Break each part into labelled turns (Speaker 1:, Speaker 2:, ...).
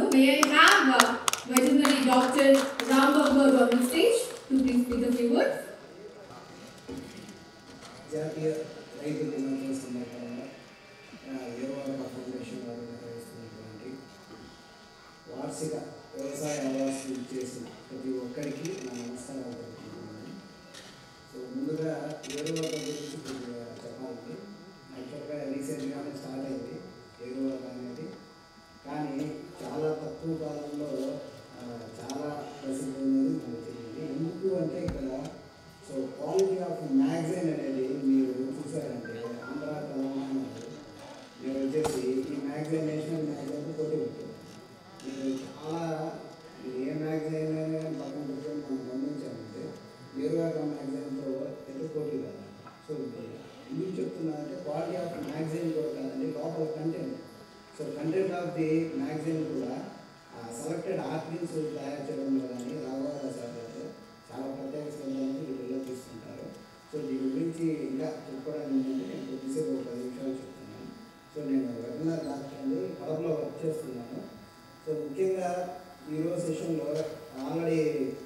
Speaker 1: may I have uh, veterinary doctor Ram Babu on the stage to please speak a few words?
Speaker 2: జాతీయ రైతు దినోత్సవం సందర్భంగా యువవాడ foundation వారు నిర్వహిస్తున్నటువంటి వార్షిక వ్యవసాయ అవార్డ్స్ చేసిన ప్రతి ఒక్కరికి నా నమస్కారాలు తెలుపుతున్నాను సో ముందుగా ఏరువాక గురించి కొద్దిగా చెప్పాలండి యాక్చువల్గా రీసెంట్గానే స్టార్ట్ అయింది ఏరువాక అనేది కానీ చాలా తక్కువ కాలంలో ఆ, చాలా ప్రసిద్ధి అనేది మనకు తెలియదు ఎందుకు అంటే ఇక్కడ సో క్వాలిటీ ఆఫ్ మ్యాగజైన్ అనేది మీరు చూసారంటే ఆంధ్ర తెలంగాణ మీరు వచ్చేసి ఈ మ్యాగజైన్ నేషనల్ మ్యాగజైన్ పోటీ పెట్టారు మీరు చాలా మీరు ఏ మ్యాగజైన్ పక్కన పెట్టుకొని మనం గమనించామంటే ఏరువాక మ్యాగజైన్తో ఎందుకు పోటీ కదా సో ఎందుకు చెప్తున్నా అంటే క్వాలిటీ ఆఫ్ మ్యాగజైన్ కూడా కాదండి లోపల content so content of the magazine కూడా సెలెక్టెడ్ ఆర్టికల్స్ తయారు చేయడంలో కానీ రాఘవరావు సార్ గారు చాలా ప్రత్యేక స్థానాన్ని వీళ్ళలో తీసుకుంటారు సో దీని గురించి ఇంకా చెప్పుకోవడానికి ఏంటంటే నేను కొద్దిసేపు ఒక పది నిమిషాలు చెప్తున్నాను సో నేను వెటనరీ డాక్టర్ అండి కడపలో వర్క్ చేస్తున్నాను సో ముఖ్యంగా ఈరోజు సెషన్లో ఆల్రెడీ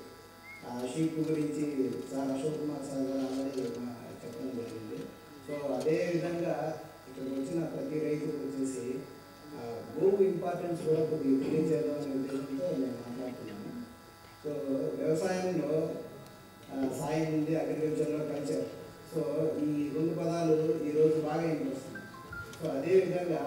Speaker 2: షీప్ గురించి సార్ అశోక్ కుమార్ సార్ గారు ఆల్రెడీ మా- చెప్పడం జరిగింది సో అదే విధంగా ఇక్కడికి వచ్చిన ప్రతి రైతు వచ్చేసి ఆ, గోవు ఇంపార్టెన్స్ కూడా కొద్దిగా తెలియజేద్దాం అనే ఉద్దేశంతో నేను మాట్లాడుతున్నాను సో వ్యవసాయంలో ఆ, సాయం ఉంది అగ్రికల్చర్లో కల్చర్ సో ఈ రెండు పదాలు ఈరోజు బాగా వినిపిస్తుంది సో అదేవిధంగా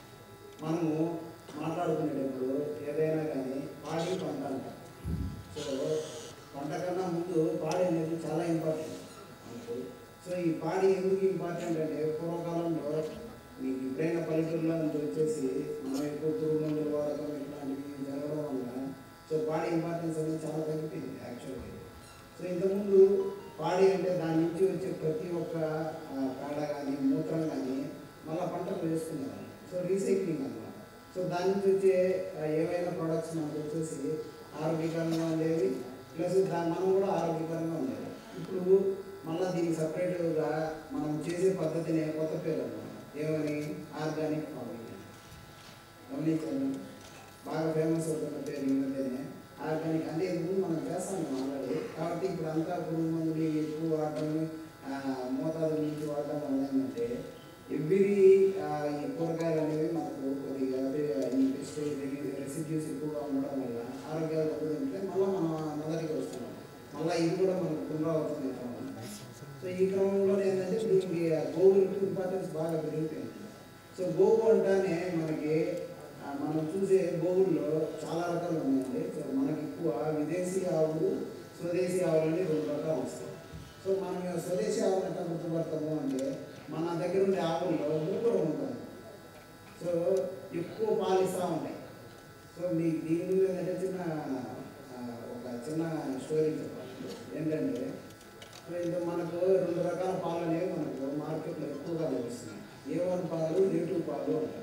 Speaker 2: మనము మాట్లాడుకునేటప్పుడు ఏదైనా కానీ పాడి పంట అంటాం సో పంట కన్నా ముందు పాడి అనేది చాలా ఇంపార్టెంట్ మనకు సో ఈ పాడి ఎందుకు ఇంపార్టెంట్ అంటే పూర్వకాలంలో మీకు ఎప్పుడైనా పల్లెటూరులో నుంచి వచ్చేసి మనం ఎక్కువ పురుగు మందులు వాడకం ఇట్లాంటివి జరగడం వల్ల సో పాడి ఇంపార్టెన్స్ అనేది చాలా తగ్గిపోయింది యాక్చువల్గా సో ఇంతకుముందు పాడి అంటే దాని నుంచి వచ్చే ప్రతి ఒక్క ఆ, కాడ కానీ మూత్రం కానీ మళ్ళీ పంటలు వేసుకున్నారు సో రీసైక్లింగ్ అన్నమాట సో దాని నుంచి వచ్చే ఆ, ఏవైనా ప్రొడక్ట్స్ మనకు వచ్చేసి ఆరోగ్యకరంగా ఉండేవి ప్లస్ దాని మనం కూడా ఆరోగ్యకరంగా ఉండేది ఇప్పుడు మళ్ళీ దీనికి సపరేట్గా మనం చేసే పద్ధతిని కొత్త పేరు అన్నమాట ఏమని ఆర్గానిక్ ఫార్మింగ్ గమనించాను బాగా ఫేమస్ అవుతున్న పేరు ఈ మధ్యనే ఆర్గానిక్ అంటే ఇది ముందు మనం చేస్తాం ఆల్రెడీ కాబట్టి ఇప్పుడు అంతా పురుగు మందులు ఎక్కువ వాడటం ఆ, మోతాదు నుంచి వాడటం వల్ల ఏంటంటే ఎవ్రీ ఈ కూరగాయలు అనేవి మనకు కొద్దిగా అంటే ఈ పెస్ట్ రెసిడ్యూస్ ఎక్కువగా ఉండడం వల్ల ఆరోగ్యాలు దెబ్బతింటే మళ్ళీ మనం మొదటికి వస్తున్నాం మళ్ళీ ఇది కూడా మనకు పునరావృతం అవుతా ఉంది సో ఈ క్రమంలో ఏంటంటే దీనికి గోవులకి ఇంపార్టెన్స్ బాగా పెరిగిపోయింది సో గోవు అంటానే మనకి ఆ, మనం చూసే గోవుల్లో చాలా రకాలు ఉన్నాయండి సో మనకి ఎక్కువ విదేశీ ఆవులు స్వదేశీ ఆవులు అని రెండు రకాలు వస్తాయి సో మనం ఈ స్వదేశీ ఆవులు ఎట్లా గుర్తుపడతాము అంటే మన దగ్గర ఉండే ఆవుల్లో మూపురం ఉంటుంది సో ఎక్కువ పాలు ఇస్తూ ఉంటాయి సో మీకు దీని మీద ఏంటంటే చిన్న ఆ, ఒక చిన్న స్టోరీ చెప్పాలి ఏంటంటే సో ఇది మనకు రెండు రకాల పాలు అనేవి మనకు మార్కెట్లో ఎక్కువగా లభిస్తున్నాయి ఏ వన్ పాలు ఏ టూ పాలు అంటారు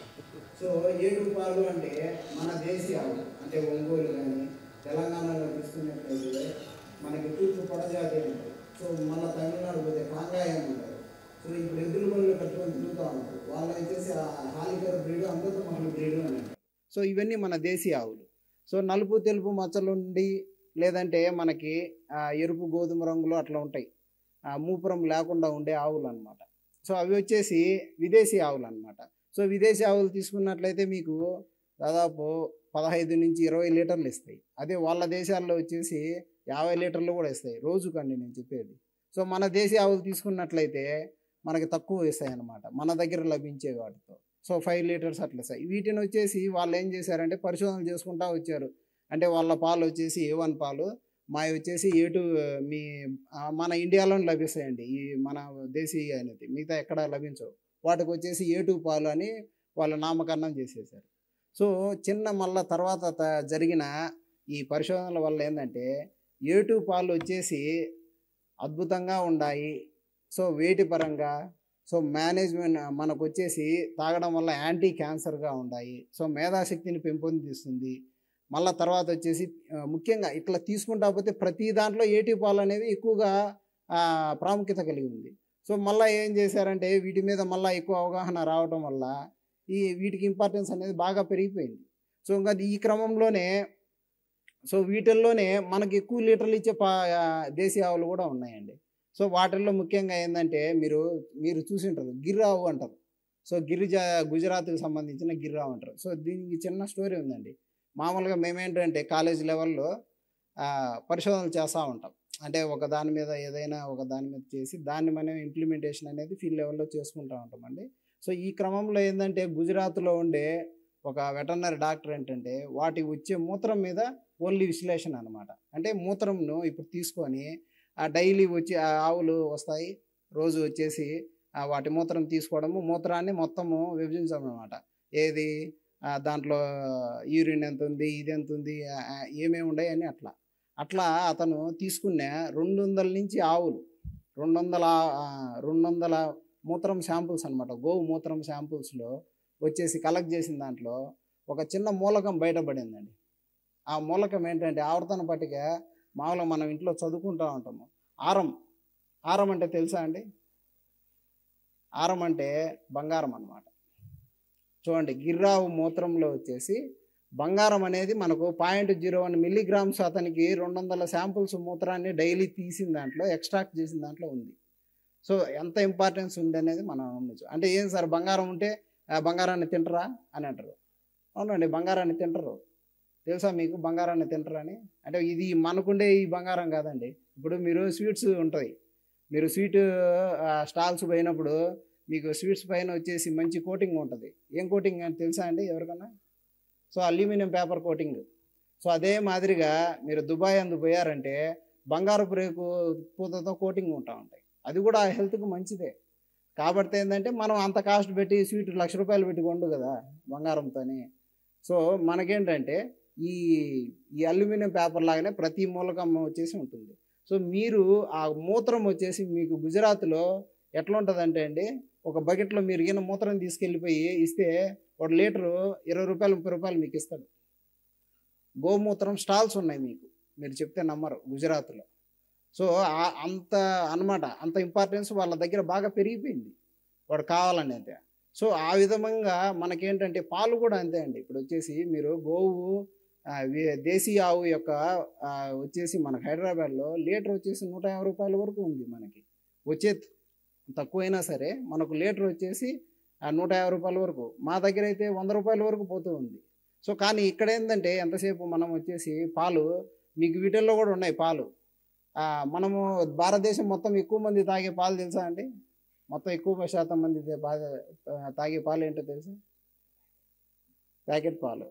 Speaker 2: సో ఏడు పాలు అంటే మన దేశీయ ఆవులు అంటే ఒంగోలు కానీ తెలంగాణలో తీసుకున్నట్లయితే మనకి తూర్పు పొడజాతి అంటారు సో మళ్ళీ తమిళనాడు పోతే కాంగాయం అంటారు సో ఇప్పుడు ఎద్దుల బండ్లు కట్టుకొని తిరుగుతూ ఉంటారు వాళ్ళు వచ్చేసి ఆ హాలికర బ్రీడ్ అమృత మహల్ బ్రీడ్ అని అంటారు సో ఇవన్నీ మన దేశీయ ఆవులు సో నలుపు తెలుపు మచ్చలు ఉండి లేదంటే మనకి ఆ, ఎరుపు గోధుమ రంగులో అట్లా ఉంటాయి ఆ, మూపురం లేకుండా ఉండే ఆవులు అన్నమాట సో అవి వచ్చేసి విదేశీ ఆవులు అన్నమాట సో విదేశీ ఆవులు తీసుకున్నట్లయితే మీకు దాదాపు పదహైదు నుంచి ఇరవై లీటర్లు ఇస్తాయి అదే వాళ్ళ దేశాల్లో వచ్చేసి యాభై లీటర్లు కూడా ఇస్తాయి రోజుకండి నేను చెప్పేది సో మన దేశీ ఆవులు తీసుకున్నట్లయితే మనకి తక్కువ ఇస్తాయి అన్నమాట మన దగ్గర లభించే వాటితో సో ఫైవ్ లీటర్స్ అట్లా ఇస్తాయి వీటిని వచ్చేసి వాళ్ళు ఏం చేశారంటే పరిశోధనలు చేసుకుంటా వచ్చారు అంటే వాళ్ళ పాలు వచ్చేసి ఏ వన్ పాలు మావి వచ్చేసి ఏ టూ మీ ఆ, మన ఇండియాలోనే లభిస్తాయండి ఈ మన దేశీయ అనేది మిగతా ఎక్కడ లభించవు వాటికి వచ్చేసి ఏ టూ పాలు అని వాళ్ళు నామకరణం చేసేసారు సో చిన్న మళ్ళా తర్వాత త- జరిగిన ఈ పరిశోధనల వల్ల ఏంటంటే ఏ టూ పాలు వచ్చేసి అద్భుతంగా ఉన్నాయి సో వేటి పరంగా సో మేనేజ్మెంట్ మనకు వచ్చేసి తాగడం వల్ల యాంటీ క్యాన్సర్గా ఉన్నాయి సో మేధాశక్తిని పెంపొందిస్తుంది మళ్ళా తర్వాత వచ్చేసి ఆ, ముఖ్యంగా ఇట్లా తీసుకుంటా పోతే ప్రతి దాంట్లో ఏటీ పాలు అనేవి ఎక్కువగా ఆ, ప్రాముఖ్యత కలిగి ఉంది సో మళ్ళీ ఏం చేశారంటే వీటి మీద మళ్ళీ ఎక్కువ అవగాహన రావడం వల్ల ఈ వీటికి ఇంపార్టెన్స్ అనేది బాగా పెరిగిపోయింది
Speaker 3: సో ఇంకా ఈ క్రమంలోనే సో వీటిల్లోనే మనకి ఎక్కువ లీటర్లు ఇచ్చే పా ఆ, దేశీ ఆవులు కూడా ఉన్నాయండి సో వాటిల్లో ముఖ్యంగా ఏంటంటే మీరు మీరు చూసి ఉంటారు గిర్రావు అంటారు సో గిరిజ గుజరాత్కి సంబంధించిన గిర్రావు అంటారు సో దీనికి చిన్న స్టోరీ ఉందండి మామూలుగా మేమేంటంటే కాలేజ్ లెవెల్లో ఆ, పరిశోధనలు చేస్తూ ఉంటాం అంటే ఒక దాని మీద ఏదైనా ఒక దాని మీద చేసి దాన్ని మనం ఇంప్లిమెంటేషన్ అనేది ఫీల్డ్ లెవెల్లో చేసుకుంటూ ఉంటామండి సో ఈ క్రమంలో ఏంటంటే గుజరాత్లో ఉండే ఒక వెటర్నరీ డాక్టర్ ఏంటంటే వాటి వచ్చే మూత్రం మీద ఓన్లీ విశ్లేషణ అనమాట అంటే మూత్రంను ఇప్పుడు తీసుకొని ఆ డైలీ వచ్చి ఆ ఆవులు వస్తాయి రోజు వచ్చేసి ఆ వాటి మూత్రం తీసుకోవడము మూత్రాన్ని మొత్తము విభజించడం అనమాట ఏది ఆ దాంట్లో యూరిన్ ఎంత ఉంది ఇది ఎంత ఉంది ఆ, ఆ, ఏమేమి ఉన్నాయి అని అట్లా అట్లా అతను తీసుకున్న రెండు వందల నుంచి ఆవులు రెండు వందల ఆ, రెండు వందల మూత్రం శాంపుల్స్ అనమాట గోవు మూత్రం శాంపుల్స్లో వచ్చేసి కలెక్ట్ చేసిన దాంట్లో ఒక చిన్న మూలకం బయటపడిందండి ఆ మూలకం ఏంటంటే ఆవర్తన పట్టిక మామూలుగా మనం ఇంట్లో చదువుకుంటూ ఉంటాము ఆరం ఆరం అంటే తెలుసా అండి ఆరం అంటే బంగారం అన్నమాట చూడండి గిర్రావు మూత్రంలో వచ్చేసి బంగారం అనేది మనకు పాయింట్ జీరో వన్ మిల్లీగ్రామ్స్ అతనికి రెండు వందల శాంపుల్స్ మూత్రాన్ని డైలీ తీసిన దాంట్లో ఎక్స్ట్రాక్ట్ చేసిన దాంట్లో ఉంది సో ఎంత ఇంపార్టెన్స్ ఉంది అనేది మనం గమనించు అంటే ఏం సార్ బంగారం ఉంటే ఆ బంగారాన్ని తింటరా అని అంటారు అవునండి బంగారాన్ని తింటరు తెలుసా మీకు బంగారాన్ని తింటరా అని అంటే ఇది మనకుండే ఈ బంగారం కాదండి ఇప్పుడు మీరు స్వీట్స్ ఉంటుంది మీరు స్వీట్ స్టాల్స్ పోయినప్పుడు మీకు స్వీట్స్ పైన వచ్చేసి మంచి కోటింగ్ ఉంటుంది ఏం కోటింగ్ అని తెలుసా అండి ఎవరికన్నా so aluminium paper coating so అదే మాదిరిగా మీరు దుబాయ్ అందు పోయారంటే బంగారపు రేకు పూతతో కోటింగ్ ఉంటా ఉంటాయి అది కూడా హెల్త్కి మంచిదే కాబట్టి ఏంటంటే మనం అంత కాస్ట్ పెట్టి స్వీట్ లక్ష రూపాయలు పెట్టి కొండు కదా బంగారంతోని సో మనకేంటంటే ఈ ఈ అల్యూమినియం పేపర్ లాగానే ప్రతి మూలకం వచ్చేసి ఉంటుంది సో మీరు ఆ మూత్రం వచ్చేసి మీకు గుజరాత్లో ఎట్లా ఉంటుందంటే అండి ఒక బకెట్లో మీరు ఈయన మూత్రం తీసుకెళ్ళిపోయి ఇస్తే ఒక లీటరు ఇరవై రూపాయలు ముప్పై రూపాయలు మీకు ఇస్తాడు గోమూత్రం స్టాల్స్ ఉన్నాయి మీకు మీరు చెప్తే నమ్మరు గుజరాత్లో సో ఆ- అంత అన్నమాట అంత ఇంపార్టెన్స్ వాళ్ళ దగ్గర బాగా పెరిగిపోయింది వాడు కావాలని అయితే సో ఆ విధంగా మనకేంటంటే పాలు కూడా అంతే అండి ఇప్పుడు వచ్చేసి మీరు గోవు ఆ, వే- దేశీ ఆవు యొక్క ఆ, వచ్చేసి మనకు హైదరాబాద్లో లీటర్ వచ్చేసి నూట యాభై రూపాయల వరకు ఉంది మనకి వచ్చే తక్కువైనా సరే మనకు లీటర్ వచ్చేసి ఆ, నూట యాభై రూపాయల వరకు మా దగ్గర అయితే వంద రూపాయల వరకు పోతూ ఉంది సో కానీ ఇక్కడ ఏంటంటే ఎంతసేపు మనం వచ్చేసి పాలు మీకు వీటిల్లో కూడా ఉన్నాయి పాలు ఆ, మనము భారతదేశం మొత్తం ఎక్కువ మంది తాగే పాలు తెలుసా అండి మొత్తం ఎక్కువ శాతం మంది తే- బాగా ఆ, తాగే పాలు ఏంటో తెలుసా ప్యాకెట్ పాలు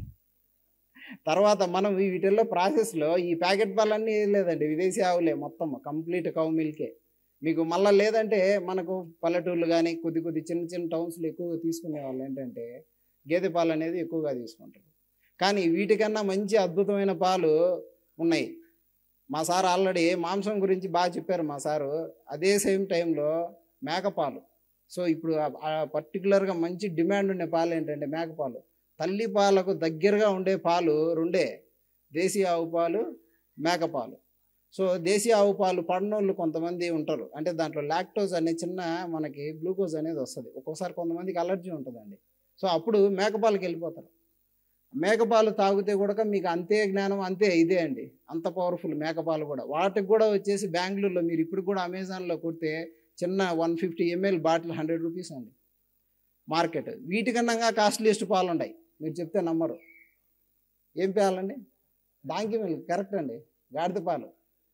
Speaker 3: తర్వాత మనం ఈ వీటిల్లో ప్రాసెస్లో ఈ ప్యాకెట్ పాలన్నీ ఏం లేదండి విదేశీ ఆవులే మొత్తం కంప్లీట్ కౌ మిల్కే మీకు మళ్ళీ లేదంటే మనకు పల్లెటూర్లు కానీ కొద్ది కొద్ది చిన్న చిన్న టౌన్స్లో ఎక్కువగా తీసుకునే వాళ్ళు ఏంటంటే గేదె పాలు అనేది ఎక్కువగా తీసుకుంటారు కానీ వీటికన్నా మంచి అద్భుతమైన పాలు ఉన్నాయి మా సార్ ఆల్రెడీ మాంసం గురించి బాగా చెప్పారు మా సారు అదే సేమ్ టైంలో మేకపాలు సో ఇప్పుడు పర్టికులర్గా మంచి డిమాండ్ ఉండే పాలు ఏంటంటే మేకపాలు తల్లి పాలకు దగ్గరగా ఉండే పాలు రెండే దేశీ ఆవు పాలు మేకపాలు సో దేశీ ఆవు పాలు పడినోళ్ళు కొంతమంది ఉంటారు అంటే దాంట్లో లాక్టోజ్ అనే చిన్న మనకి గ్లూకోజ్ అనేది వస్తుంది ఒక్కోసారి కొంతమందికి అలర్జీ ఉంటుందండి సో అప్పుడు మేకపాలకి వెళ్ళిపోతారు మేకపాలు తాగితే కూడా మీకు అంతే జ్ఞానం అంతే ఇదే అండి అంత పవర్ఫుల్ మేకపాలు కూడా వాటికి కూడా వచ్చేసి బెంగళూరులో మీరు ఇప్పుడు కూడా అమెజాన్లో కొడితే చిన్న one fifty ml bottle hundred rupees అండి మార్కెట్ వీటికన్నా కాస్ట్లీయెస్ట్ పాలు ఉన్నాయి మీరు చెప్తే నమ్మరు ఏం పాలండి డాంకి మిల్క్ కరెక్ట్ అండి గాడిద పాలు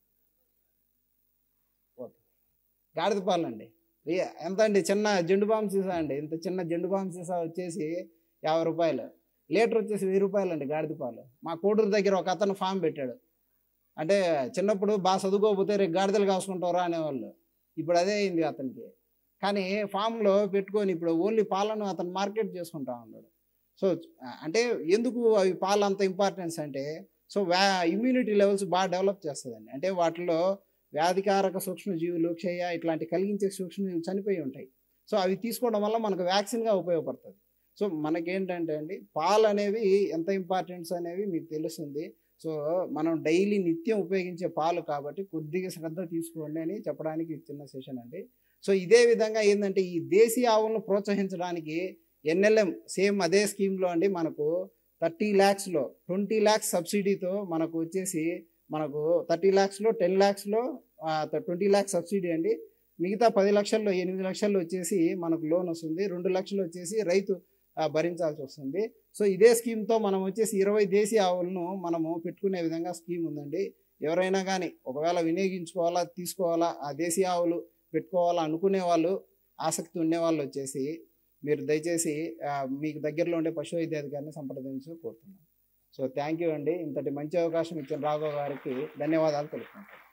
Speaker 3: ఓకే గాడిద పాలు అండి ఏ- ఎంత అండి చిన్న జెండు బామ్ సీసా అండి ఇంత చిన్న జెండు బామ్ సీసా వచ్చేసి యాభై రూపాయలు లీటర్ వచ్చేసి వెయ్యి రూపాయలు అండి గాడిద పాలు మా కోడూరు దగ్గర ఒక అతను ఫామ్ పెట్టాడు అంటే చిన్నప్పుడు బాగా చదువుకోకపోతే రేపు గాడిదలు కాసుకుంటారా అనేవాళ్ళు ఇప్పుడు అదే అయింది అతనికి కానీ ఫామ్లో పెట్టుకొని ఇప్పుడు ఓన్లీ పాలను అతను మార్కెట్ చేసుకుంటా ఉన్నాడు సో అంటే ఎందుకు అవి పాలు అంత ఇంపార్టెన్స్ అంటే సో వ్యా ఇమ్యూనిటీ లెవెల్స్ బాగా డెవలప్ చేస్తుందండి అంటే వాటిలో వ్యాధికారక సూక్ష్మజీవులు క్షయ ఇట్లాంటి కలిగించే సూక్ష్మజీవులు చనిపోయి ఉంటాయి సో అవి తీసుకోవడం వల్ల మనకు వ్యాక్సిన్గా ఉపయోగపడుతుంది సో మనకేంటంటే అండి పాలు అనేవి ఎంత ఇంపార్టెన్స్ అనేవి మీకు తెలుస్తుంది సో మనం డైలీ నిత్యం ఉపయోగించే పాలు కాబట్టి కొద్దిగా శ్రద్ధ తీసుకోండి అని చెప్పడానికి చిన్న సెషన్ అండి సో ఇదే విధంగా ఏంటంటే ఈ దేశీ ఆవులను ప్రోత్సహించడానికి ఎన్ఎల్ఎం సేమ్ అదే స్కీమ్లో అండి మనకు థర్టీ ల్యాక్స్లో ట్వంటీ ల్యాక్స్ సబ్సిడీతో మనకు వచ్చేసి మనకు థర్టీ ల్యాక్స్లో టెన్ ల్యాక్స్లో ట్వంటీ ల్యాక్స్ సబ్సిడీ అండి మిగతా పది లక్షల్లో ఎనిమిది లక్షల్లో వచ్చేసి మనకు లోన్ వస్తుంది రెండు లక్షలు వచ్చేసి రైతు ఆ, భరించాల్సి వస్తుంది సో ఇదే స్కీమ్తో మనం వచ్చేసి ఇరవై దేశీయ ఆవులను మనము పెట్టుకునే విధంగా స్కీమ్ ఉందండి ఎవరైనా కానీ ఒకవేళ వినియోగించుకోవాలా తీసుకోవాలా ఆ దేశీయ ఆవులు పెట్టుకోవాలా అనుకునే వాళ్ళు ఆసక్తి ఉండే వాళ్ళు వచ్చేసి మీరు దయచేసి ఆ, మీకు దగ్గరలో ఉండే పశు వైద్యాధికారిని సంప్రదించు కోరుతున్నాను సో థ్యాంక్ యూ అండి ఇంతటి మంచి అవకాశం ఇచ్చిన రాఘవ్ గారికి ధన్యవాదాలు తెలుపుకుంటాను